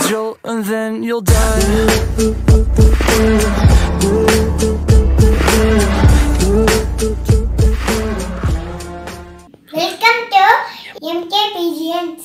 jolt and then you'll die. Welcome to MK பிஜிஎன்ஸ்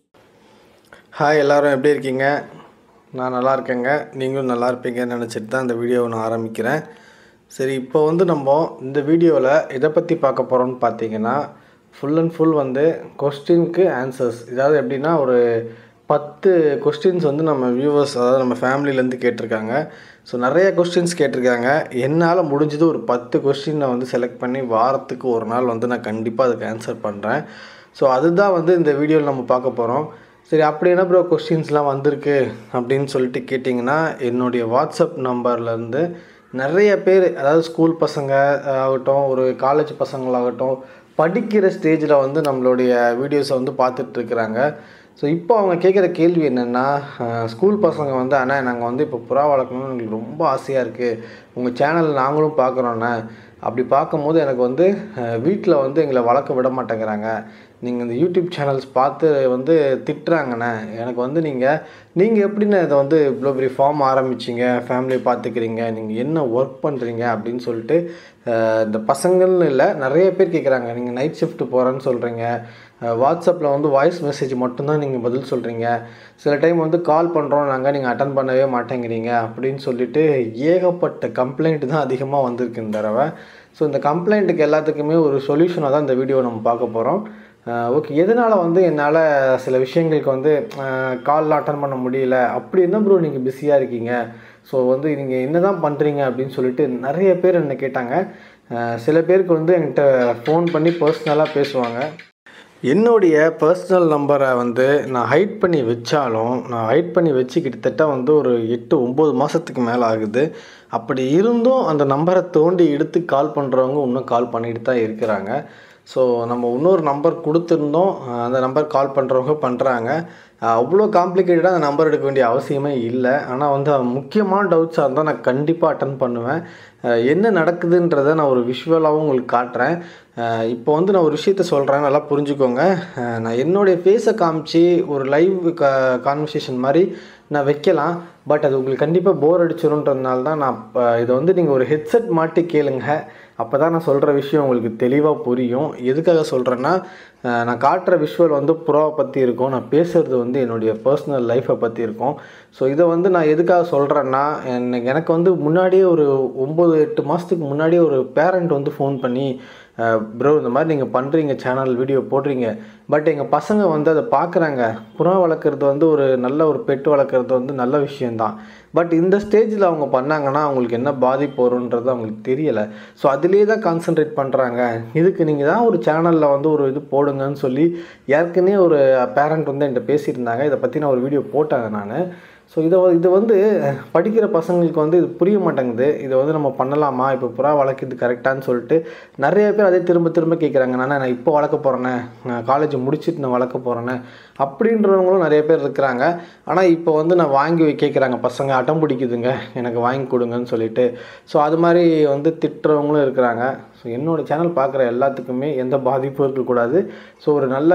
hi எல்லாரும் எப்படி இருக்கீங்க நான் நல்லா இருக்கேங்க நீங்களும் நல்லா இருப்பீங்கன்னு நினச்சிட்டு தான் இந்த வீடியோவை நான் ஆரம்பிக்கிறேன் சரி இப்போ வந்து நம்ம இந்த வீடியோவில் எதை பற்றி பார்க்க போகிறோம்னு பார்த்தீங்கன்னா ஃபுல் அண்ட் ஃபுல் வந்து கொஸ்டினுக்கு ஆன்சர்ஸ் இதாவது எப்படின்னா ஒரு பத்து கொஸ்டின்ஸ் வந்து நம்ம வியூவர்ஸ் அதாவது நம்ம ஃபேமிலியிலேருந்து கேட்டிருக்காங்க ஸோ நிறைய கொஸ்டின்ஸ் கேட்டிருக்காங்க என்னால் முடிஞ்சது ஒரு பத்து கொஸ்டினை வந்து செலக்ட் பண்ணி வாரத்துக்கு ஒரு நாள் வந்து நான் கண்டிப்பாக அதுக்கு ஆன்சர் பண்ணுறேன் ஸோ அதுதான் வந்து இந்த வீடியோவில் நம்ம பார்க்க போகிறோம் சரி அப்படி என்ன ப்ரோ கொஸ்டின்ஸ்லாம் வந்திருக்கு அப்படின்னு சொல்லிட்டு கேட்டிங்கன்னா என்னுடைய வாட்ஸ்அப் நம்பர்லேருந்து நிறைய பேர் அதாவது ஸ்கூல் பசங்க ஆகட்டும் ஒரு காலேஜ் பசங்களாகட்டும் படிக்கிற ஸ்டேஜில் வந்து நம்மளுடைய வீடியோஸை வந்து பார்த்துட்ருக்குறாங்க ஸோ இப்போ அவங்க கேட்குற கேள்வி என்னென்னா ஸ்கூல் பசங்க வந்து அண்ணா நாங்கள் வந்து இப்போ புறா வளர்க்கணும்னு எங்களுக்கு ரொம்ப ஆசையாக இருக்குது உங்கள் சேனல் நாங்களும் பார்க்குறோண்ணே அப்படி பார்க்கும்போது எனக்கு வந்து வீட்டில் வந்து எங்களை வளர்க்க விட மாட்டேங்கிறாங்க நீங்கள் இந்த யூடியூப் சேனல்ஸ் பார்த்து வந்து திட்டுறாங்கண்ணே எனக்கு வந்து நீங்கள் நீங்கள் எப்படிண்ணே இதை வந்து இவ்வளோ பெரிய ஃபார்ம் ஆரம்பிச்சிங்க ஃபேமிலியை பார்த்துக்கிறீங்க நீங்கள் என்ன ஒர்க் பண்ணுறீங்க அப்படின்னு சொல்லிட்டு அஹ், இந்த பசங்கள்னு இல்லை நிறைய பேர் கேட்குறாங்க நீங்கள் நைட் ஷிஃப்ட் போகிறேன்னு சொல்கிறீங்க வாட்ஸ்அப்பில் வந்து வாய்ஸ் மெசேஜ் மட்டும்தான் நீங்கள் பதில் சொல்கிறீங்க சில டைம் வந்து கால் பண்ணுறோம் நாங்கள் நீங்கள் அட்டன் பண்ணவே மாட்டேங்கிறீங்க அப்படின்னு சொல்லிட்டு ஏகப்பட்ட கம்ப்ளைண்ட் தான் அதிகமாக வந்திருக்கு இந்த தடவை ஸோ இந்த கம்ப்ளைண்ட்டுக்கு எல்லாத்துக்குமே ஒரு சொல்யூஷனாக தான் இந்த வீடியோ நம்ம பார்க்க போகிறோம் ஓகே எதனால் வந்து என்னால் சில விஷயங்களுக்கு வந்து காலில் அட்டன் பண்ண முடியல அப்படி என்ன ப்ரோ நீங்கள் பிஸியாக இருக்கீங்க ஸோ வந்து நீங்கள் என்ன தான் பண்ணுறீங்க அப்படின்னு சொல்லிட்டு நிறைய பேர் என்ன கேட்டாங்க அஹ், சில பேருக்கு வந்து என்கிட்ட ஃபோன் பண்ணி பர்சனலாக பேசுவாங்க என்னுடைய பர்சனல் நம்பரை வந்து நான் ஹைட் பண்ணி வச்சாலும் நான் ஹைட் பண்ணி வச்சு கிட்டத்தட்ட வந்து ஒரு எட்டு ஒம்பது மாதத்துக்கு மேலே ஆகுது அப்படி இருந்தும் அந்த நம்பரை தோண்டி எடுத்து கால் பண்ணுறவங்க இன்னும் கால் பண்ணிட்டு தான் இருக்கிறாங்க ஸோ நம்ம இன்னொரு நம்பர் கொடுத்துருந்தோம் அஹ் அந்த நம்பர் கால் பண்ணுறவங்க பண்ணுறாங்க அவ்வளோ காம்ப்ளிகேட்டடாக அந்த நம்பர் எடுக்க வேண்டிய அவசியமே இல்லை ஆனால் வந்து முக்கியமான டவுட்ஸாக இருந்தால் நான் கண்டிப்பாக அட்டன் பண்ணுவேன் அஹ் என்ன நடக்குதுன்றதை நான் ஒரு விஷுவலாகவும் உங்களுக்கு காட்டுறேன் அஹ் இப்போ வந்து நான் ஒரு விஷயத்த சொல்கிறேன் நல்லா புரிஞ்சுக்கோங்க அஹ் நான் என்னுடைய ஃபேஸை காமிச்சு ஒரு லைவ் க கான்வர்சேஷன் மாதிரி நான் வைக்கலாம் பட் அது உங்களுக்கு கண்டிப்பாக போர் அடிச்சிருன்றதுனால தான் நான் இப்போ இதை வந்து நீங்கள் ஒரு ஹெட்செட் மாட்டி கேளுங்க அப்போ தான் நான் சொல்கிற விஷயம் உங்களுக்கு தெளிவாக புரியும் எதுக்காக சொல்கிறேன்னா அஹ் நான் காட்டுற விஷுவல் வந்து புறாவை பற்றி இருக்கும் நான் பேசுகிறது வந்து என்னுடைய பர்சனல் லைஃப்பை பற்றி இருக்கும் ஸோ இதை வந்து நான் எதுக்காக சொல்கிறேன்னா எனக்கு எனக்கு வந்து முன்னாடியே ஒரு ஒம்பது எட்டு மாதத்துக்கு முன்னாடியே ஒரு பேரண்ட் வந்து ஃபோன் பண்ணி ப்ரோ இந்த மாதிரி நீங்கள் பண்ணுறீங்க சேனல் வீடியோ போடுறீங்க பட் எங்கள் பசங்க வந்து அதை பார்க்குறாங்க புறா வளர்க்குறது வந்து ஒரு நல்ல ஒரு பெட் வளர்க்குறது வந்து நல்ல விஷயந்தான் பட் இந்த ஸ்டேஜில் அவங்க பண்ணாங்கன்னா அவங்களுக்கு என்ன பாதிப்பு வரும்ன்றது அவங்களுக்கு தெரியலை ஸோ அதிலே தான் கான்சென்ட்ரேட் பண்ணுறாங்க இதுக்கு நீங்கள் தான் ஒரு சேனலில் வந்து ஒரு இது போடுங்கன்னு சொல்லி ஏற்கனவே ஒரு பேரண்ட் வந்து என்கிட்ட பேசியிருந்தாங்க இதை பற்றி நான் ஒரு வீடியோ போட்டாங்க நான் ஸோ இதை வ- இது வந்து படிக்கிற பசங்களுக்கு வந்து இது புரிய மாட்டேங்குது இதை வந்து நம்ம பண்ணலாமா இப்போ புறா வளர்க்குறது கரெக்டான்னு சொல்லிட்டு நிறைய பேர் அதே திரும்ப திரும்ப கேட்குறாங்க நான் நான் இப்போ வளர்க்க போகிறேனே நான் காலேஜ் முடிச்சுட்டு நான் வளர்க்க போகிறேனே அப்படின்றவங்களும் நிறைய பேர் இருக்கிறாங்க ஆனால் இப்போ வந்து நான் வாங்கி கேட்குறாங்க பசங்க அடம் பிடிக்குதுங்க எனக்கு வாங்கி கொடுங்கன்னு சொல்லிட்டு ஸோ அது மாதிரி வந்து திட்டுறவங்களும் இருக்கிறாங்க ஸோ என்னோட சேனல் பார்க்குற எல்லாத்துக்குமே எந்த பாதிப்பும் இருக்கக்கூடாது ஸோ ஒரு நல்ல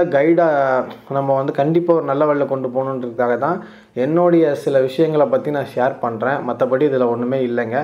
கைடாக நம்ம வந்து கண்டிப்பாக ஒரு நல்ல வழியில் கொண்டு போகணுன்றதுக்காக தான் என்னுடைய சில விஷயங்களை பற்றி நான் ஷேர் பண்ணுறேன் மற்றபடி இதில் ஒன்றுமே இல்லைங்க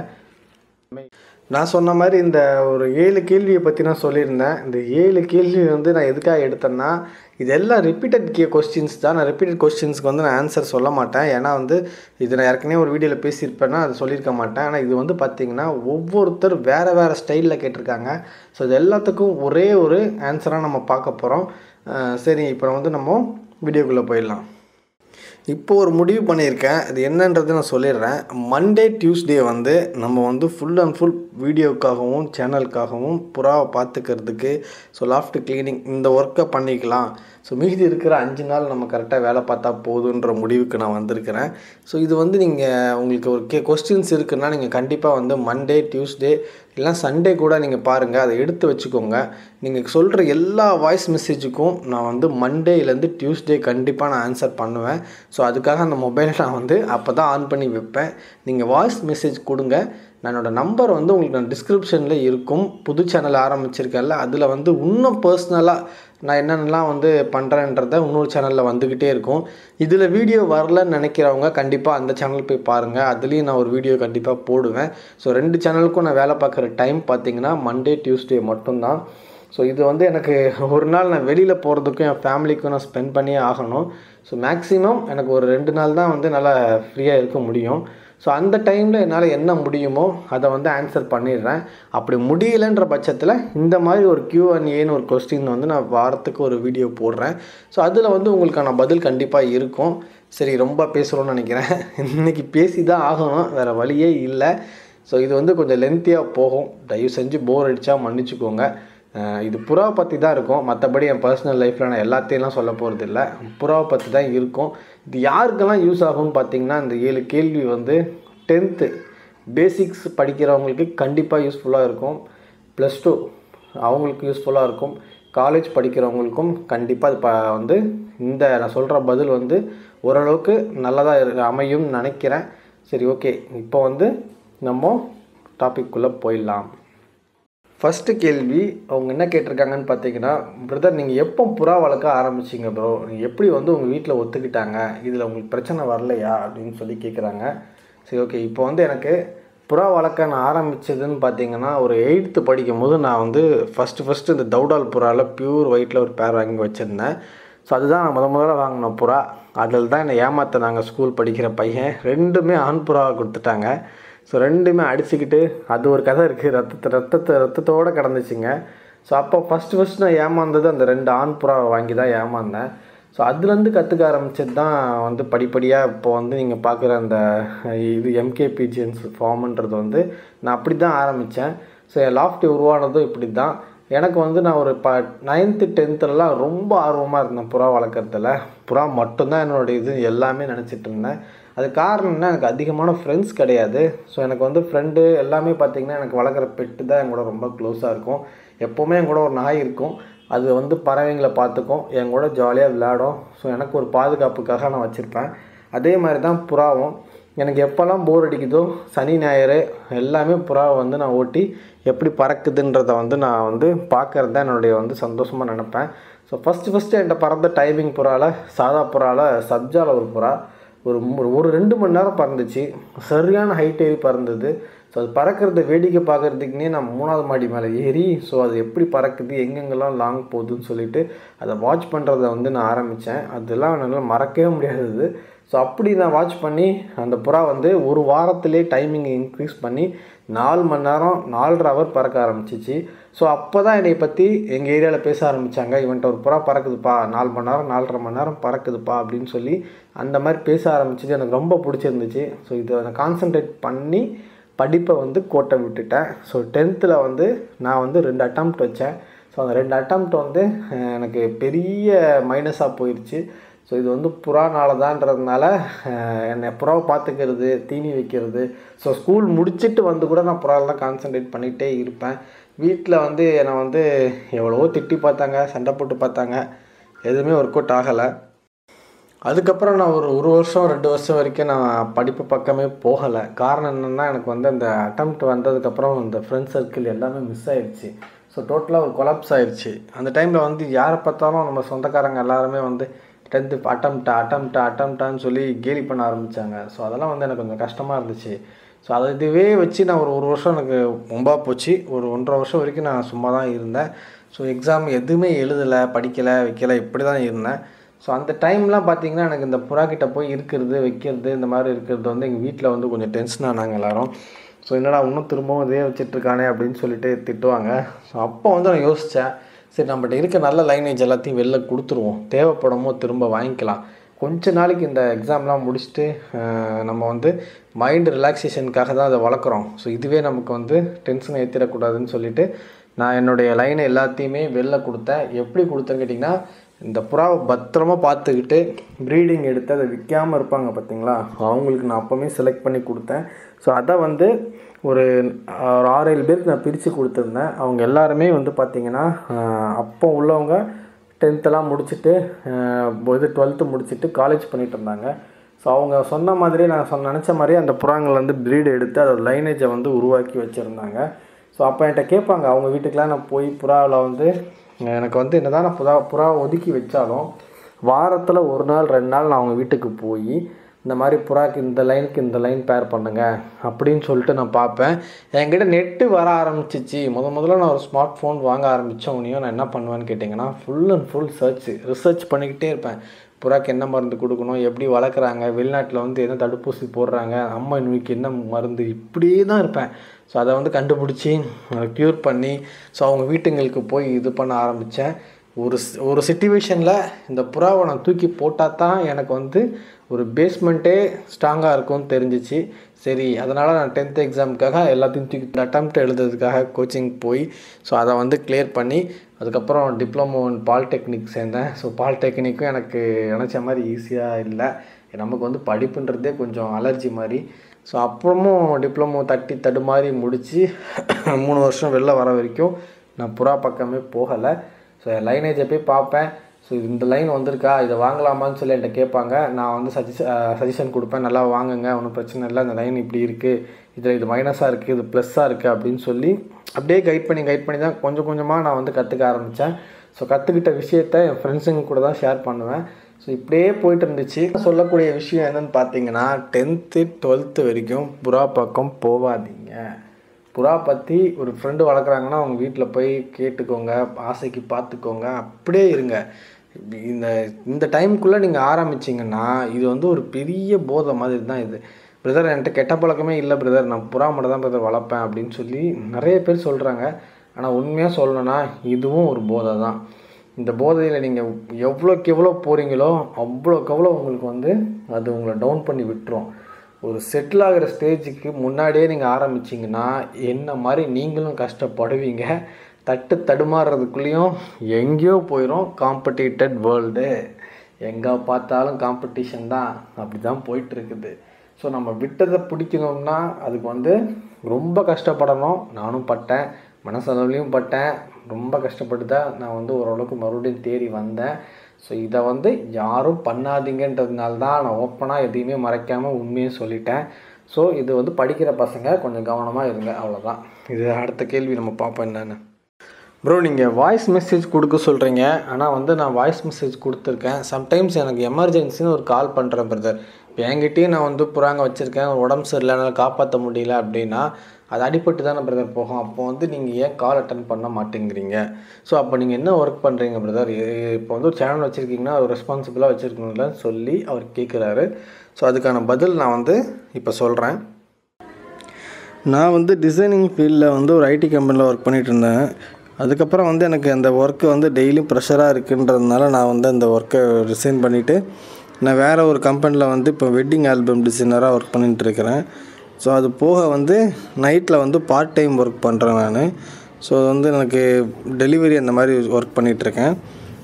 நான் சொன்ன மாதிரி இந்த ஒரு ஏழு கேள்வியை பற்றி நான் சொல்லியிருந்தேன் இந்த ஏழு கேள்வி வந்து நான் எதுக்காக எடுத்தேன்னா இதெல்லாம் ரிப்பீட்டட் கே கொஸ்டின்ஸ் தான் நான் ரிப்பீட்டட் கொஸ்டின்ஸ்க்கு வந்து நான் ஆன்சர் சொல்ல மாட்டேன் ஏன்னா வந்து இது நான் ஏற்கனவே ஒரு வீடியோவில் பேசியிருப்பேன்னா அது சொல்லியிருக்க மாட்டேன் ஆனால் இது வந்து பார்த்திங்கன்னா ஒவ்வொருத்தர் வேறு வேறு ஸ்டைலில் கேட்டிருக்காங்க ஸோ இது எல்லாத்துக்கும் ஒரே ஒரு ஆன்சராக நம்ம பார்க்க போகிறோம் சரி இப்போ வந்து நம்ம வீடியோக்குள்ளே போயிடலாம் இப்போ ஒரு முடிவு பண்ணியிருக்கேன் அது என்னன்றது நான் சொல்லிடுறேன் மண்டே டியூஸ்டே வந்து நம்ம வந்து ஃபுல் அண்ட் ஃபுல் வீடியோக்காகவும் சேனலுக்காகவும் புறாவை பார்த்துக்கிறதுக்கு ஸோ லாஃப்ட் க்ளீனிங் இந்த ஒர்க்கை பண்ணிக்கலாம் ஸோ மீதி இருக்கிற அஞ்சு நாள் நம்ம கரெக்டாக வேலை பார்த்தா போதுன்ற முடிவுக்கு நான் வந்திருக்கிறேன் ஸோ இது வந்து நீங்கள் உங்களுக்கு ஒரு கே கொஸ்டின்ஸ் இருக்குன்னா நீங்கள் கண்டிப்பாக வந்து மண்டே டியூஸ்டே இல்லைனா சண்டே கூட நீங்கள் பாருங்கள் அதை எடுத்து வச்சுக்கோங்க நீங்கள் சொல்கிற எல்லா வாய்ஸ் மெசேஜுக்கும் நான் வந்து மண்டேலேருந்து டியூஸ்டே கண்டிப்பாக நான் ஆன்சர் பண்ணுவேன் ஸோ அதுக்காக அந்த மொபைலை நான் வந்து அப்போ தான் ஆன் பண்ணி வைப்பேன் நீங்கள் வாய்ஸ் மெசேஜ் கொடுங்க நான் என்னோடய நம்பர் வந்து உங்களுக்கு நான் டிஸ்கிரிப்ஷனில் இருக்கும் புது சேனல் ஆரம்பிச்சிருக்கேன்ல அதில் வந்து இன்னும் பர்சனலாக நான் என்னென்னலாம் வந்து பண்ணுறேன்றத இன்னொரு சேனலில் வந்துக்கிட்டே இருக்கும் இதில் வீடியோ வரலன்னு நினைக்கிறவங்க கண்டிப்பாக அந்த சேனல் போய் பாருங்கள் அதுலேயும் நான் ஒரு வீடியோ கண்டிப்பாக போடுவேன் ஸோ ரெண்டு சேனலுக்கும் நான் வேலை பார்க்குற டைம் பார்த்தீங்கன்னா மண்டே டியூஸ்டே மட்டும்தான் ஸோ இது வந்து எனக்கு ஒரு நாள் நான் வெளியில் போகிறதுக்கும் என் ஃபேமிலிக்கும் நான் ஸ்பெண்ட் பண்ணியே ஆகணும் ஸோ மேக்ஸிமம் எனக்கு ஒரு ரெண்டு நாள் தான் வந்து நல்லா ஃப்ரீயாக இருக்க முடியும் ஸோ அந்த டைமில் என்னால் என்ன முடியுமோ அதை வந்து ஆன்சர் பண்ணிடுறேன் அப்படி முடியலைன்ற பட்சத்தில் இந்த மாதிரி ஒரு கியூ அண்ட் ஏன்னு ஒரு கொஸ்டின் வந்து நான் வாரத்துக்கு ஒரு வீடியோ போடுறேன் ஸோ அதில் வந்து உங்களுக்கான பதில் கண்டிப்பாக இருக்கும் சரி ரொம்ப பேசுகிறோன்னு நினைக்கிறேன் இன்றைக்கி பேசி தான் ஆகணும் வேறு வழியே இல்லை ஸோ இது வந்து கொஞ்சம் லென்த்தியாக போகும் தயவு செஞ்சு போர் அடித்தா மன்னிச்சுக்கோங்க அஹ் இது புறாவை பற்றி தான் இருக்கும் மற்றபடி என் பர்சனல் லைஃப்பில் நான் எல்லாத்தையெல்லாம் சொல்ல போகிறது இல்லை புறாவை பற்றி தான் இருக்கும் இது யாருக்கெல்லாம் யூஸ் ஆகும்னு பார்த்தீங்கன்னா இந்த ஏழு கேள்வி வந்து டென்த்து பேசிக்ஸ் படிக்கிறவங்களுக்கு கண்டிப்பாக யூஸ்ஃபுல்லாக இருக்கும் ப்ளஸ் டூ அவங்களுக்கு யூஸ்ஃபுல்லாக இருக்கும் காலேஜ் படிக்கிறவங்களுக்கும் கண்டிப்பாக இது ப வந்து இந்த நான் சொல்கிற பதில் வந்து ஓரளவுக்கு நல்லதாக இரு அமையும்னு நினைக்கிறேன் சரி ஓகே இப்போ வந்து நம்ம டாபிக்குள்ளே போயிடலாம் ஃபஸ்ட்டு கேள்வி அவங்க என்ன கேட்டிருக்காங்கன்னு பார்த்தீங்கன்னா பிரதர் நீங்கள் எப்போ புறா வளர்க்க ஆரம்பிச்சிங்க ப்ரோ நீங்கள் எப்படி வந்து உங்கள் வீட்டில் ஒத்துக்கிட்டாங்க இதில் உங்களுக்கு பிரச்சனை வரலையா அப்படின்னு சொல்லி கேட்குறாங்க சரி ஓகே இப்போ வந்து எனக்கு புறா வளர்க்க நான் ஆரம்பித்ததுன்னு பார்த்தீங்கன்னா ஒரு எயித்து படிக்கும் போது நான் வந்து ஃபஸ்ட்டு ஃபஸ்ட்டு இந்த தௌடால் புறாவில் பியூர் ஒயிட்டில் ஒரு பேர் வாங்கி வச்சுருந்தேன் ஸோ அதுதான் நான் முத முதல்ல வாங்கின புறா அதில் தான் என்னை ஏமாற்றினாங்க ஸ்கூல் படிக்கிற பையன் ரெண்டுமே ஆண் புறாவை கொடுத்துட்டாங்க ஸோ ரெண்டுமே அடிச்சுக்கிட்டு அது ஒரு கதை இருக்குது ரத்தத்தை ரத்தத்தை ரத்தத்தோடு கிடந்துச்சுங்க ஸோ அப்போ ஃபஸ்ட்டு ஃபஸ்ட்டு நான் ஏமாந்தது அந்த ரெண்டு ஆண் புறாவை வாங்கி தான் ஏமாந்தேன் ஸோ அதுலேருந்து கற்றுக்க ஆரம்பிச்சது தான் வந்து படிப்படியாக இப்போ வந்து நீங்கள் பார்க்குற அந்த இது எம்கேபிஜிஎன்ஸ் ஃபார்ம்ன்றது வந்து நான் அப்படி தான் ஆரம்பித்தேன் ஸோ என் லாஃப்டி உருவானதும் இப்படி தான் எனக்கு வந்து நான் ஒரு ப நைன்த்து டென்த்துலலாம் ரொம்ப ஆர்வமாக இருந்தேன் புறா வளர்க்குறதுல புறா மட்டும்தான் என்னோட இது எல்லாமே நினச்சிட்டு இருந்தேன் அது காரணம் என்ன எனக்கு அதிகமான ஃப்ரெண்ட்ஸ் கிடையாது ஸோ எனக்கு வந்து ஃப்ரெண்டு எல்லாமே பார்த்திங்கன்னா எனக்கு வளர்க்குற பெட்டு தான் என் கூட ரொம்ப க்ளோஸாக இருக்கும் எப்போவுமே என் கூட ஒரு நாய் இருக்கும் அது வந்து பறவைங்களை பார்த்துக்கும் என் கூட ஜாலியாக விளையாடும் ஸோ எனக்கு ஒரு பாதுகாப்புக்காக நான் வச்சுருப்பேன் அதே மாதிரி தான் புறாவும் எனக்கு எப்போல்லாம் போர் அடிக்குதோ சனி ஞாயிறு எல்லாமே புறாவை வந்து நான் ஓட்டி எப்படி பறக்குதுன்றதை வந்து நான் வந்து பார்க்கறது தான் என்னுடைய வந்து சந்தோஷமாக நினப்பேன் ஸோ ஃபஸ்ட்டு ஃபஸ்ட்டு என்கிட்ட பறந்த டைமிங் புறாவில் சாதா புறாவில் சப்ஜாவில் ஒரு புறா ஒரு மு- ஒரு ரெண்டு மணி நேரம் பறந்துச்சு சரியான ஹைட் ஏறி பறந்தது ஸோ அது பறக்கிறத வேடிக்கை பார்க்குறதுக்குனே நான் மூணாவது மாடி மேலே ஏறி ஸோ அது எப்படி பறக்குது எங்கெங்கெல்லாம் லாங் போகுதுன்னு சொல்லிட்டு அதை வாட்ச் பண்ணுறத வந்து நான் ஆரம்பித்தேன் அதெல்லாம் என்னால் மறக்கவே முடியாதது ஸோ அப்படி நான் வாட்ச் பண்ணி அந்த புறா வந்து ஒரு வாரத்திலே டைமிங் இன்க்ரீஸ் பண்ணி நாலு மணி நேரம் நாலரை ஹவர் பறக்க ஆரம்பிச்சிச்சு ஸோ அப்போ தான் என்னை பற்றி எங்கள் ஏரியாவில் பேச ஆரம்பித்தாங்க இவன்ட்ட ஒரு புறா பறக்குதுப்பா நாலு மணி நேரம் நாலரை மணி நேரம் பறக்குதுப்பா அப்படின்னு சொல்லி அந்த மாதிரி பேச ஆரம்பிச்சது எனக்கு ரொம்ப பிடிச்சிருந்துச்சு ஸோ இதை நான் கான்சென்ட்ரேட் பண்ணி படிப்பை வந்து கோட்டை விட்டுட்டேன் ஸோ டென்த்தில் வந்து நான் வந்து ரெண்டு அட்டம்ப்ட் வச்சேன் ஸோ அந்த ரெண்டு அட்டம்ப்ட் வந்து அஹ், எனக்கு பெரிய மைனஸாக போயிடுச்சு ஸோ இது வந்து புறானால தான்றதுனால அஹ், என்னை புறாவை பார்த்துக்கிறது தீனி வைக்கிறது ஸோ ஸ்கூல் முடிச்சுட்டு வந்து கூட நான் புறாவில் தான் கான்சென்ட்ரேட் பண்ணிகிட்டே இருப்பேன் வீட்டில் வந்து என்னை வந்து எவ்வளவோ திட்டி பார்த்தாங்க சண்டை போட்டு பார்த்தாங்க எதுவுமே ஒர்க் அவுட் ஆகலை அதுக்கப்புறம் நான் ஒரு ஒரு வருஷம் ரெண்டு வருஷம் வரைக்கும் நான் படிப்பு பக்கமே போகலை காரணம் என்னென்னா எனக்கு வந்து அந்த அட்டம்ப்ட் வந்ததுக்கப்புறம் இந்த ஃப்ரெண்ட் சர்க்கிள் எல்லாமே மிஸ் ஆயிடுச்சு ஸோ டோட்டலாக ஒரு கொலாப்ஸ் ஆயிடுச்சு அந்த டைமில் வந்து யாரை பார்த்தாலும் நம்ம சொந்தக்காரங்க எல்லாருமே வந்து டென்த்து அட்டம்ப்டா அட்டம்ப்டா அட்டம்ப்டான்னு சொல்லி கேலி பண்ண ஆரம்பித்தாங்க ஸோ அதெல்லாம் வந்து எனக்கு கொஞ்சம் கஷ்டமாக இருந்துச்சு ஸோ அதை இதுவே வச்சு நான் ஒரு ஒரு வருஷம் எனக்கு ரொம்ப போச்சு ஒரு ஒன்றரை வருஷம் வரைக்கும் நான் சும்மா தான் இருந்தேன் ஸோ எக்ஸாம் எதுவுமே எழுதலை படிக்கலை வைக்கலை இப்படி தான் இருந்தேன் ஸோ அந்த டைம்லாம் பார்த்தீங்கன்னா எனக்கு இந்த புறா கிட்ட போய் இருக்கிறது வைக்கிறது இந்த மாதிரி இருக்கிறது வந்து எங்கள் வீட்டில் வந்து கொஞ்சம் டென்ஷன் ஆனாங்க எல்லாரும் ஸோ என்னடா இன்னும் திரும்பவும் இதே வச்சிட்ருக்கானே அப்படின்னு சொல்லிட்டு திட்டுவாங்க ஸோ அப்போ வந்து நான் யோசித்தேன் சரி நம்மகிட்ட இருக்க நல்ல லைனேஜ் எல்லாத்தையும் வெளில கொடுத்துருவோம் தேவைப்படமோ திரும்ப வாங்கிக்கலாம் கொஞ்ச நாளைக்கு இந்த எக்ஸாம்லாம் முடிச்சுட்டு அஹ், நம்ம வந்து மைண்ட் ரிலாக்ஸேஷனுக்காக தான் அதை வளர்க்குறோம் ஸோ இதுவே நமக்கு வந்து டென்ஷன் ஏற்றிடக்கூடாதுன்னு சொல்லிட்டு நான் என்னுடைய லைனை எல்லாத்தையுமே வெளில கொடுத்தேன் எப்படி கொடுத்தேன்னு கேட்டிங்கன்னா இந்த புறாவை பத்திரமா பார்த்துக்கிட்டு ப்ரீடிங் எடுத்து அதை விற்காமல் இருப்பாங்க பார்த்தீங்களா அவங்களுக்கு நான் அப்போவுமே செலக்ட் பண்ணி கொடுத்தேன் ஸோ அதை வந்து ஒரு ஆ- ஒரு ஆறு ஏழு பேருக்கு நான் பிரித்து கொடுத்துருந்தேன் அவங்க எல்லாருமே வந்து பார்த்திங்கன்னா ஆஹ், அப்போ உள்ளவங்க டென்த்தெல்லாம் முடிச்சுட்டு ஆஹ், இது டுவெல்த்து முடிச்சுட்டு காலேஜ் பண்ணிட்டு இருந்தாங்க ஸோ அவங்க சொன்ன மாதிரியே நான் சொன்ன நினச்ச மாதிரியே அந்த புறாங்களை வந்து ப்ரீடு எடுத்து அதோட லைனேஜை வந்து உருவாக்கி வச்சுருந்தாங்க ஸோ அப்போ என்கிட்ட கேட்பாங்க அவங்க வீட்டுக்கெலாம் நான் போய் புறாவில் வந்து எனக்கு வந்து என்னதான் நான் புறா புறா ஒதுக்கி வச்சாலும் வாரத்தில் ஒரு நாள் ரெண்டு நாள் நான் அவங்க வீட்டுக்கு போய் இந்த மாதிரி புறாக்கு இந்த லைனுக்கு இந்த லைன் பேர் பண்ணுங்க அப்படின்னு சொல்லிட்டு நான் பார்ப்பேன் என்கிட்ட நெட்டு வர ஆரம்பிச்சிச்சு முத முதல்ல நான் ஒரு ஸ்மார்ட் ஃபோன் வாங்க ஆரம்பித்தவனையும் நான் என்ன பண்ணுவேன்னு கேட்டிங்கன்னா full and full search research பண்ணிக்கிட்டே இருப்பேன் புறாக்கு என்ன மருந்து கொடுக்கணும் எப்படி வளர்க்குறாங்க வெளிநாட்டில் வந்து என்ன தடுப்பூசி போடுறாங்க அம்மா நோய்க்கு என்ன மருந்து இப்படியே தான் இருப்பேன் ஸோ அதை வந்து கண்டுபிடிச்சி க்யூர் பண்ணி ஸோ அவங்க வீட்டுங்களுக்கு போய் இது பண்ண ஆரம்பித்தேன் ஒரு ஸ்- ஒரு சுச்சுவேஷனில் இந்த புறாவை நான் தூக்கி போட்டால் தான் எனக்கு வந்து ஒரு பேஸ்மெண்ட்டே ஸ்ட்ராங்காக இருக்கும்னு தெரிஞ்சிச்சு சரி அதனால் நான் டென்த் எக்ஸாமுக்காக எல்லாத்தையும் தூக்கி அட்டம்ப்ட் எழுதுறதுக்காக கோச்சிங் போய் ஸோ அதை வந்து கிளியர் பண்ணி அதுக்கப்புறம் டிப்ளமோ இன் பாலிடெக்னிக் சேர்ந்தேன் ஸோ பாலிடெக்னிக்கும் எனக்கு நினச்ச மாதிரி ஈஸியாக இல்லை நமக்கு வந்து படிப்புன்றதே கொஞ்சம் அலர்ஜி மாதிரி ஸோ அப்புறமும் டிப்ளமோ தட்டி தடுமாறி முடித்து மூணு வருஷம் வெளில வர வரைக்கும் நான் புறா பக்கமே போகலை ஸோ லைனேஜை போய் பார்ப்பேன் ஸோ இந்த லைன் வந்திருக்கா இதை வாங்கலாமான்னு சொல்லி என்கிட்ட கேட்பாங்க நான் வந்து சஜஷ சஜஷன் கொடுப்பேன் நல்லா வாங்குங்க ஒன்றும் பிரச்சனை இல்லை இந்த லைன் இப்படி இருக்குது இதில் இது மைனஸாக இருக்குது இது ப்ளஸ்ஸாக இருக்குது அப்படின்னு சொல்லி அப்படியே கைட் பண்ணி கைட் பண்ணி தான் கொஞ்சம் கொஞ்சமாக நான் வந்து கற்றுக்க ஆரம்பித்தேன் ஸோ கற்றுக்கிட்ட விஷயத்த என் ஃப்ரெண்ட்ஸுங்க கூட தான் ஷேர் பண்ணுவேன் ஸோ இப்படியே போயிட்டு இருந்துச்சு சொல்லக்கூடிய விஷயம் என்னன்னு பார்த்தீங்கன்னா டென்த்து டுவெல்த்து வரைக்கும் புறா பக்கம் போகாதீங்க புறா பற்றி ஒரு ஃப்ரெண்டு வளர்க்குறாங்கன்னா அவங்க வீட்டில் போய் கேட்டுக்கோங்க ஆசைக்கு பார்த்துக்கோங்க அப்படியே இருங்க இந்த இந்த டைமுக்குள்ளே நீங்கள் ஆரம்பிச்சிங்கன்னா இது வந்து ஒரு பெரிய போதை மாதிரி தான் இது பிரதர் என்கிட்ட கெட்ட பழக்கமே இல்லை பிரதர் நான் புறா மட்டும் தான் பிரதர் வளர்ப்பேன் அப்படின்னு சொல்லி நிறைய பேர் சொல்கிறாங்க ஆனால் உண்மையாக சொல்லணும்னா இதுவும் ஒரு போதை தான் இந்த போதையில் நீங்கள் எவ்வளோக்கு எவ்வளோ போகிறீங்களோ அவ்வளோக்கு அவ்வளோ உங்களுக்கு வந்து அது உங்களை டவுன் பண்ணி விட்டுரும் ஒரு செட்டில் ஆகிற ஸ்டேஜுக்கு முன்னாடியே நீங்கள் ஆரம்பிச்சிங்கன்னா என்ன மாதிரி நீங்களும் கஷ்டப்படுவீங்க தட்டு தடுமாறுறதுக்குள்ளேயும் எங்கேயோ போயிடும் காம்படிட்டட் வேர்ல்டு எங்கே பார்த்தாலும் காம்படிஷன் தான் அப்படி தான் போயிட்டுருக்குது ஸோ நம்ம விட்டதை பிடிக்கணும்னா அதுக்கு வந்து ரொம்ப கஷ்டப்படணும் நானும் பட்டேன் மனசளவுலையும் பட்டேன் ரொம்ப கஷ்டப்பட்டு தான் நான் வந்து ஓரளவுக்கு மறுபடியும் தேறி வந்தேன் ஸோ இதை வந்து யாரும் பண்ணாதீங்கன்றதுனால தான் நான் ஓப்பனாக எதையுமே மறைக்காமல் உண்மையை சொல்லிட்டேன் ஸோ இது வந்து படிக்கிற பசங்க கொஞ்சம் கவனமாக இருங்க அவ்வளோதான் இது அடுத்த கேள்வி நம்ம பார்ப்போம் என்னென்னு ப்ரோ நீங்கள் வாய்ஸ் மெசேஜ் கொடுக்க சொல்கிறீங்க ஆனால் வந்து நான் வாய்ஸ் மெசேஜ் கொடுத்துருக்கேன் சம்டைம்ஸ் எனக்கு எமர்ஜென்சின்னு ஒரு கால் பண்ணுறேன் பிரதர் இப்போ என்கிட்டயும் நான் வந்து புறாங்க வச்சுருக்கேன் ஒரு உடம்பு சரியில்லை என்னால் காப்பாற்ற முடியல அப்படின்னா அது அடிபட்டு தானே பிரதர் போகும் அப்போ வந்து நீங்கள் ஏன் கால் அட்டன் பண்ண மாட்டேங்கிறீங்க ஸோ அப்போ நீங்கள் என்ன ஒர்க் பண்ணுறீங்க பிரதர் இப்போ வந்து ஒரு சேனல் வச்சுருக்கீங்கன்னா ஒரு ரெஸ்பான்சிபிளாக வச்சுருக்கணும்ல சொல்லி அவர் கேட்குறாரு ஸோ அதுக்கான பதில் நான் வந்து இப்போ சொல்கிறேன் நான் வந்து டிசைனிங் ஃபீல்டில் வந்து ஒரு ஐடி கம்பெனியில் ஒர்க் பண்ணிகிட்டு இருந்தேன் அதுக்கப்புறம் வந்து எனக்கு அந்த ஒர்க்கு வந்து டெய்லியும் ப்ரெஷராக இருக்குன்றதுனால நான் வந்து அந்த ஒர்க்கை ரிசைன் பண்ணிவிட்டு நான் வேறு ஒரு கம்பெனியில் வந்து இப்போ வெட்டிங் ஆல்பம் டிசைனராக ஒர்க் பண்ணிட்டு இருக்கிறேன் ஸோ அது போக வந்து நைட்டில் வந்து பார்ட் டைம் ஒர்க் பண்ணுறேன் நான் ஸோ வந்து எனக்கு டெலிவரி அந்த மாதிரி ஒர்க் பண்ணிகிட்ருக்கேன்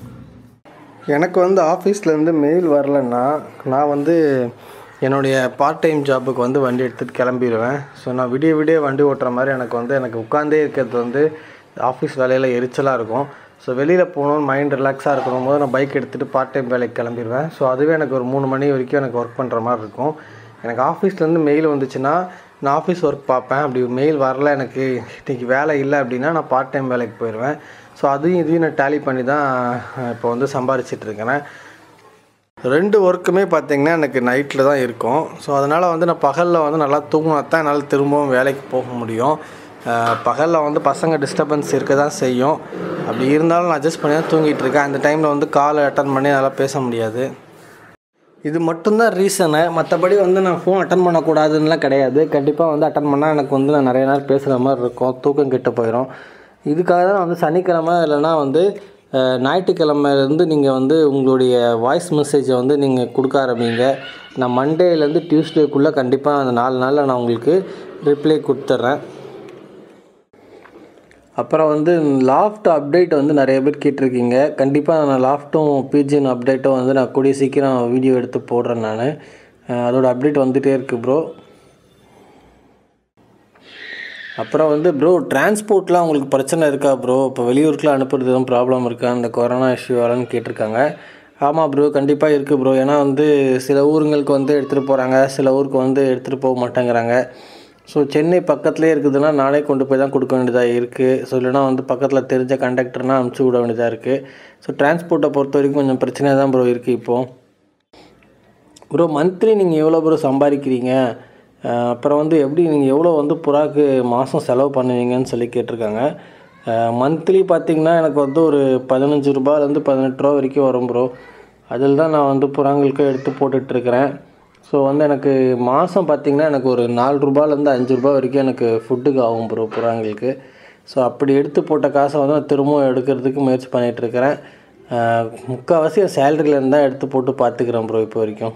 எனக்கு வந்து ஆஃபீஸ்லேருந்து மெயில் வரலன்னா நான் வந்து என்னுடைய பார்ட் டைம் ஜாபுக்கு வந்து வண்டி எடுத்துகிட்டு கிளம்பிடுவேன் ஸோ நான் விடிய விடிய வண்டி ஓட்டுற மாதிரி எனக்கு வந்து எனக்கு உட்காந்தே இருக்கிறது வந்து ஆஃபீஸ் வேலையில் எரிச்சலாக இருக்கும் ஸோ வெளியில் போகணும் மைண்ட் ரிலாக்ஸாக இருக்கணும் போது நான் பைக் எடுத்துகிட்டு பார்ட் டைம் வேலைக்கு கிளம்பிடுவேன் ஸோ அதுவே எனக்கு ஒரு மூணு மணி வரைக்கும் எனக்கு ஒர்க் பண்ணுற மாதிரி இருக்கும் எனக்கு ஆஃபீஸ்லேருந்து மெயில் வந்துச்சுன்னா நான் ஆஃபீஸ் ஒர்க் பார்ப்பேன் அப்படி மெயில் வரல எனக்கு இன்றைக்கி வேலை இல்லை அப்படின்னா நான் பார்ட் டைம் வேலைக்கு போயிடுவேன் ஸோ அதையும் இதையும் நான் டேலி பண்ணி தான் இப்போ வந்து சம்பாரிச்சிட்டு இருக்கிறேன் ரெண்டு ஒர்க்குமே பார்த்தீங்கன்னா எனக்கு நைட்டில் தான் இருக்கும் ஸோ அதனால் வந்து நான் பகலில் வந்து நல்லா தூங்கினா தான் என்னால் திரும்பவும் வேலைக்கு போக முடியும் பகலில் வந்து பசங்க டிஸ்டர்பன்ஸ் இருக்க தான் செய்யும் அப்படி இருந்தாலும் நான் அட்ஜஸ்ட் பண்ணி தான் தூங்கிட்டு இருக்கேன் அந்த டைமில் வந்து கால் அட்டன் பண்ணி என்னால் பேச முடியாது இது மட்டும்தான் ரீசனு மற்றபடி வந்து நான் ஃபோன் அட்டன் பண்ணக்கூடாதுன்னுலாம் கிடையாது கண்டிப்பாக வந்து அட்டன் பண்ணால் எனக்கு வந்து நான் நிறைய நேரம் பேசுகிற மாதிரி இருக்கும் தூக்கம் கெட்டு போயிடும் இதுக்காக தான் நான் வந்து சனிக்கிழமை இல்லைன்னா வந்து அஹ், ஞாயிற்றுக்கிழமையிலேருந்து நீங்கள் வந்து உங்களுடைய வாய்ஸ் மெசேஜை வந்து நீங்கள் கொடுக்க ஆரம்பிங்க நான் மண்டேலேருந்து டியூஸ்டேக்குள்ளே கண்டிப்பாக அந்த நாலு நாளில் நான் உங்களுக்கு ரிப்ளை கொடுத்துட்றேன் அப்புறம் வந்து லாஃப்ட் அப்டேட் வந்து நிறைய பேர் கேட்டிருக்கீங்க கண்டிப்பாக நான் லாஃப்ட்டும் பிஜின் அப்டேட்டும் வந்து நான் கூடிய சீக்கிரம் வீடியோ எடுத்து போடுறேன் நான் அதோட அப்டேட் வந்துகிட்டே இருக்குது ப்ரோ அப்புறம் வந்து ப்ரோ டிரான்ஸ்போர்ட்லாம் உங்களுக்கு பிரச்சனை இருக்கா ப்ரோ இப்போ வெளியூருக்குலாம் அனுப்புறது எதுவும் ப்ராப்ளம் இருக்கா இந்த கொரோனா இஷ்யூவாலன்னு கேட்டிருக்காங்க ஆமாம் ப்ரோ கண்டிப்பாக இருக்குது ப்ரோ ஏன்னா வந்து சில ஊருங்களுக்கு வந்து எடுத்துகிட்டு போகிறாங்க சில ஊருக்கு வந்து எடுத்துகிட்டு போக மாட்டேங்கிறாங்க ஸோ சென்னை பக்கத்துலேயே இருக்குதுன்னா நானே கொண்டு போய் தான் கொடுக்க வேண்டியதாக இருக்குது ஸோ இல்லைனா வந்து பக்கத்தில் தெரிஞ்ச கண்டக்டர்னால் அனுப்பிச்சி விட வேண்டியதாக இருக்குது ஸோ டிரான்ஸ்போர்ட்டை பொறுத்த வரைக்கும் கொஞ்சம் பிரச்சனையாக தான் ப்ரோ இருக்குது இப்போது ப்ரோ மந்த்லி நீங்கள் எவ்வளோ ப்ரோ சம்பாதிக்கிறீங்க அஹ் அப்புறம் வந்து எப்படி நீங்கள் எவ்வளோ வந்து புறாக்கு மாதம் செலவு பண்ணுவீங்கன்னு சொல்லி கேட்டிருக்காங்க மந்த்லி பார்த்தீங்கன்னா எனக்கு வந்து ஒரு பதினஞ்சு ரூபாயிலேருந்து பதினெட்டு ரூபா வரைக்கும் வரும் ப்ரோ அதில் தான் நான் வந்து புறாங்களுக்கு எடுத்து போட்டுட்ருக்கிறேன் ஸோ வந்து எனக்கு மாதம் பார்த்திங்கன்னா எனக்கு ஒரு நாலு ரூபாயிலேருந்து அஞ்சு ரூபா வரைக்கும் எனக்கு ஃபுட்டுக்கு ஆகும் ப்ரோ புறாங்களுக்கு ஸோ அப்படி எடுத்து போட்ட காசை வந்து நான் திரும்பவும் எடுக்கிறதுக்கு முயற்சி பண்ணிகிட்ருக்கிறேன் முக்கால்வாசி என் சேலரியிலேருந்து தான் எடுத்து போட்டு பார்த்துக்கிறேன் ப்ரோ இப்போ வரைக்கும்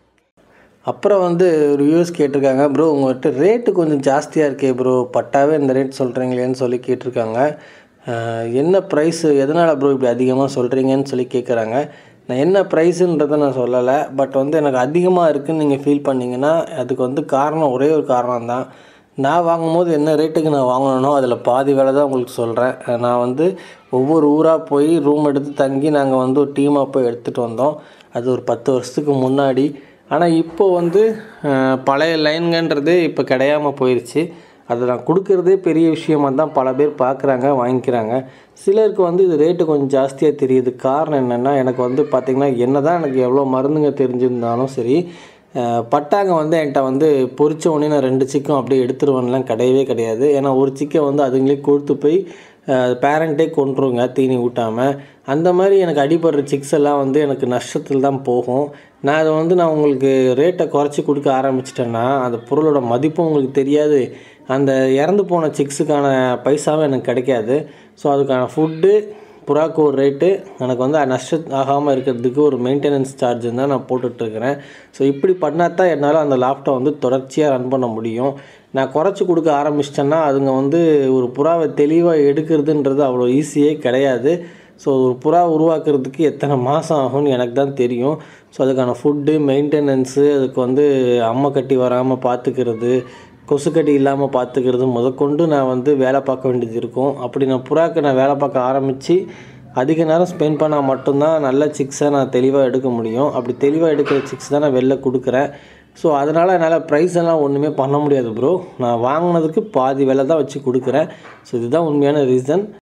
அப்புறம் வந்து ஒரு வியூஸ் கேட்டிருக்காங்க ப்ரோ உங்கள்கிட்ட ரேட்டு கொஞ்சம் ஜாஸ்தியாக இருக்கே ப்ரோ பட்டாவே இந்த ரேட் சொல்கிறீங்களேன்னு சொல்லி கேட்டிருக்காங்க அஹ் என்ன ப்ரைஸு எதனால் ப்ரோ இப்படி அதிகமாக சொல்கிறீங்கன்னு சொல்லி கேட்குறாங்க நான் என்ன ப்ரைஸுன்றதை நான் சொல்லலை பட் வந்து எனக்கு அதிகமாக இருக்குதுன்னு நீங்கள் ஃபீல் பண்ணீங்கன்னா அதுக்கு வந்து காரணம் ஒரே ஒரு காரணம் தான் நான் வாங்கும்போது என்ன ரேட்டுக்கு நான் வாங்கினனோ அதில் பாதி வேலை தான் உங்களுக்கு சொல்கிறேன் நான் வந்து ஒவ்வொரு ஊராக போய் ரூம் எடுத்து தங்கி நாங்கள் வந்து ஒரு டீமாக போய் எடுத்துகிட்டு வந்தோம் அது ஒரு பத்து வருஷத்துக்கு முன்னாடி ஆனால் இப்போ வந்து அஹ், பழைய லைன்கன்றது இப்போ கிடையாமல் போயிடுச்சு அதை நான் கொடுக்குறதே பெரிய விஷயமா தான் பல பேர் பார்க்குறாங்க வாங்கிக்கிறாங்க சிலருக்கு வந்து இது ரேட்டு கொஞ்சம் ஜாஸ்தியாக தெரியுது காரணம் என்னென்னா எனக்கு வந்து பார்த்திங்கன்னா என்ன தான் எனக்கு எவ்வளோ மருந்துங்க தெரிஞ்சிருந்தாலும் சரி அஹ், பட்டாங்க வந்து என்கிட்ட வந்து பொரிச்ச உடனே நான் ரெண்டு சிக்கம் அப்படியே எடுத்துருவேன்லாம் கிடையவே கிடையாது ஏன்னா ஒரு சிக்கை வந்து அதுங்களே கொடுத்து போய் பேரண்ட்டே கொண்டுருங்க தீனி ஊட்டாமல் அந்த மாதிரி எனக்கு அடிபடுற சிக்ஸ் எல்லாம் வந்து எனக்கு நஷ்டத்தில் தான் போகும் நான் அதை வந்து நான் உங்களுக்கு ரேட்டை குறைச்சி கொடுக்க ஆரம்பிச்சிட்டேன்னா அந்த பொருளோட மதிப்பும் உங்களுக்கு தெரியாது அந்த இறந்து போன சிக்ஸுக்கான பைசாவும் எனக்கு கிடைக்காது ஸோ அதுக்கான ஃபுட்டு புறாக்கு ஒரு ரேட்டு எனக்கு வந்து நஷ்டம் ஆகாமல் இருக்கிறதுக்கு ஒரு மெயின்டெனன்ஸ் சார்ஜ் தான் நான் போட்டுட்ருக்கிறேன் ஸோ இப்படி பண்ணால் தான் என்னால் அந்த லாஃப்ட்டை வந்து தொடர்ச்சியாக ரன் பண்ண முடியும் நான் குறைச்சி கொடுக்க ஆரம்பிச்சிட்டேன்னா அதுங்க வந்து ஒரு புறாவை தெளிவாக எடுக்கிறதுன்றது அவ்வளோ ஈஸியே கிடையாது ஸோ ஒரு புறா உருவாக்குறதுக்கு எத்தனை மாதம் ஆகும்னு எனக்கு தான் தெரியும் ஸோ அதுக்கான ஃபுட்டு மெயின்டெனன்ஸு அதுக்கு வந்து அம்மை கட்டி வராமல் பார்த்துக்கிறது கொசுக்கடி இல்லாமல் பார்த்துக்கிறது முதற்கொண்டு நான் வந்து வேலை பார்க்க வேண்டியது இருக்கும் அப்படி நான் புறாக்கு நான் வேலை பார்க்க ஆரம்பித்து அதிக நேரம் ஸ்பெண்ட் பண்ணால் மட்டும்தான் நல்ல சிக்ஸை நான் தெளிவாக எடுக்க முடியும் அப்படி தெளிவாக எடுக்கிற சிக்ஸ் தான் நான் வெளில கொடுக்குறேன் ஸோ அதனால் என்னால் ப்ரைஸ் எல்லாம் ஒன்றுமே பண்ண முடியாது ப்ரோ நான் வாங்கினதுக்கு பாதி விலை தான் வச்சு கொடுக்குறேன் ஸோ இதுதான் உண்மையான ரீசன்